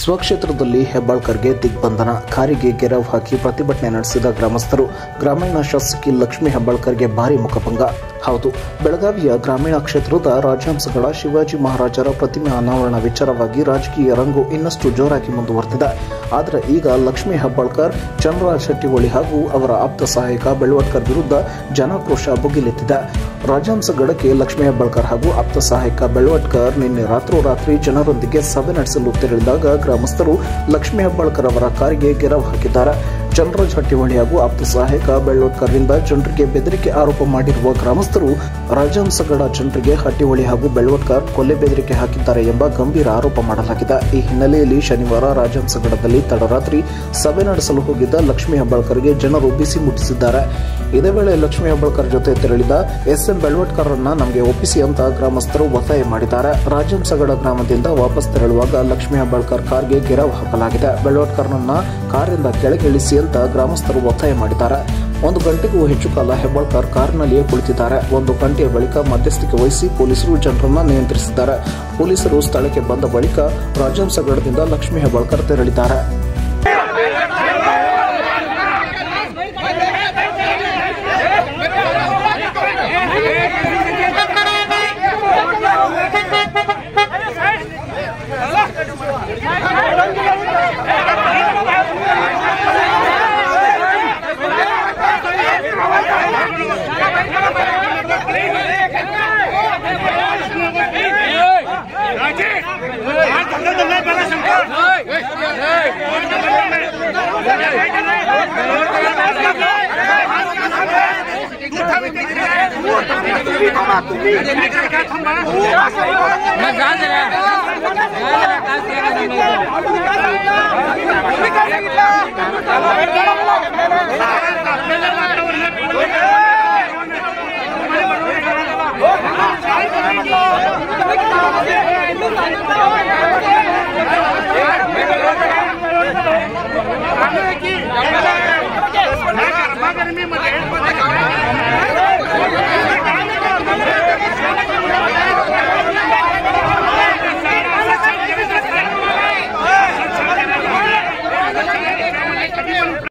ಸ್ವಕ್ಷೇತ್ರದಲ್ಲಿ ಹೆಬ್ಬಾಳ್ಕರ್ಗೆ ದಿಗ್ಬಂಧನ ಕಾರಿಗೆ ಗೆರವ್ ಹಾಕಿ ಪ್ರತಿಭಟನೆ ನಡೆಸಿದ ಗ್ರಾಮಸ್ಥರು ಗ್ರಾಮೀಣ ಶಾಸಕಿ ಲಕ್ಷ್ಮೀ ಹೆಬ್ಬಾಳ್ಕರ್ಗೆ ಭಾರಿ ಮುಖಭಂಗ ಹೌದು ಬೆಳಗಾವಿಯ ಗ್ರಾಮೀಣ ಕ್ಷೇತ್ರದ ರಾಜಹಂಸಗಳ ಶಿವಾಜಿ ಮಹಾರಾಜರ ಪ್ರತಿಮೆ ಅನಾವರಣ ವಿಚಾರವಾಗಿ ರಾಜಕೀಯ ರಂಗು ಇನ್ನಷ್ಟು ಜೋರಾಗಿ ಮುಂದುವರೆದಿದೆ ಆದರೆ ಈಗ ಲಕ್ಷ್ಮೀ ಹೆಬ್ಬಾಳ್ಕರ್ ಚಂದ್ರರಾಜ್ ಶೆಟ್ಟಿಹೊಳಿ ಹಾಗೂ ಅವರ ಆಪ್ತ ಸಹಾಯಕ ಬೆಳವಟ್ಕರ್ ವಿರುದ್ಧ ಜನಾಕ್ರೋಶ ಭುಗಿಲೆತ್ತಿದೆ ರಾಜಹಂಸಗಡಕ್ಕೆ ಲಕ್ಷ್ಮೀ ಹೆಬ್ಬಾಳ್ಕರ್ ಹಾಗೂ ಆಪ್ತ ಸಹಾಯಕ ಬೆಳವಟ್ಕರ್ ನಿನ್ನೆ ರಾತ್ರೋರಾತ್ರಿ ಜನರೊಂದಿಗೆ ಸಭೆ ನಡೆಸಲು ತೆರಳಿದಾಗ ಗ್ರಾಮಸ್ಥರು ಲಕ್ಷ್ಮೀ ಹೆಬ್ಬಾಳ್ಕರ್ ಅವರ ಕಾರಿಗೆ ಗೆರವು ಹಾಕಿದ್ದಾರೆ ಚಂದ್ರರಾಜ್ ಹಟ್ಟಿಹೊಳಿ ಹಾಗೂ ಆಪ್ತ ಸಹಾಯಕ ಬೆಳ್ಳೋಟ್ಕರ್ರಿಂದ ಜನರಿಗೆ ಬೆದರಿಕೆ ಆರೋಪ ಮಾಡಿರುವ ಗ್ರಾಮಸ್ಥರು ರಾಜಹಂಸಗಡ ಜನರಿಗೆ ಹಟ್ಟಿಹೊಳಿ ಹಾಗೂ ಬೆಳ್ಳೋಟ್ಕರ್ ಕೊಲೆ ಬೆದರಿಕೆ ಹಾಕಿದ್ದಾರೆ ಎಂಬ ಗಂಭೀರ ಆರೋಪ ಮಾಡಲಾಗಿದೆ ಈ ಹಿನ್ನೆಲೆಯಲ್ಲಿ ಶನಿವಾರ ರಾಜಹಂಸಗಡದಲ್ಲಿ ತಡರಾತ್ರಿ ಸಭೆ ನಡೆಸಲು ಹೋಗಿದ್ದ ಲಕ್ಷ್ಮೀ ಹೆಬ್ಬಾಳ್ಕರ್ಗೆ ಜನರು ಬಿಸಿ ಮುಟ್ಟಿಸಿದ್ದಾರೆ ಇದೇ ವೇಳೆ ಲಕ್ಷ್ಮೀ ಹೆಬ್ಬಾಳ್ಕರ್ ಜೊತೆ ತೆರಳಿದ ಎಸ್ ಎಂ ಬೆಳವಟ್ಕರ್ರನ್ನ ನಮಗೆ ಒಪ್ಪಿಸಿ ಅಂತ ಗ್ರಾಮಸ್ಥರು ಒತ್ತಾಯ ಮಾಡಿದ್ದಾರೆ ರಾಜಹಂಸಗಡ ಗ್ರಾಮದಿಂದ ವಾಪಸ್ ತೆರಳುವಾಗ ಲಕ್ಷ್ಮೀ ಹೆಬ್ಬಾಳ್ಕರ್ ಕಾರ್ಗೆ ಗೆರವು ಹಾಕಲಾಗಿದೆ ಬೆಳವಟ್ಕರ್ನನ್ನ ಕಾರಿಂದ ಕೆಳಗಿಳಿಸಿ ಅಂತ ಗ್ರಾಮಸ್ಥರು ಒತ್ತಾಯ ಮಾಡಿದ್ದಾರೆ ಒಂದು ಗಂಟೆಗೂ ಹೆಚ್ಚು ಕಾಲ ಹೆಬ್ಬಾಳ್ಕರ್ ಕಾರಿನಲ್ಲಿಯೇ ಕುಳಿತಿದ್ದಾರೆ ಒಂದು ಗಂಟೆಯ ಬಳಿಕ ಮಧ್ಯಸ್ಥಿಕೆ ವಹಿಸಿ ಪೊಲೀಸರು ಜನರನ್ನ ನಿಯಂತ್ರಿಸಿದ್ದಾರೆ ಪೊಲೀಸರು ಸ್ಥಳಕ್ಕೆ ಬಂದ ಬಳಿಕ ರಾಜಹಂಸಗಡದಿಂದ ಲಕ್ಷ್ಮೀ ಹೆಬ್ಬಾಳ್ಕರ್ ತೆರಳಿದ್ದಾರೆ मग जा जरा जा जरा काय केलं नाही.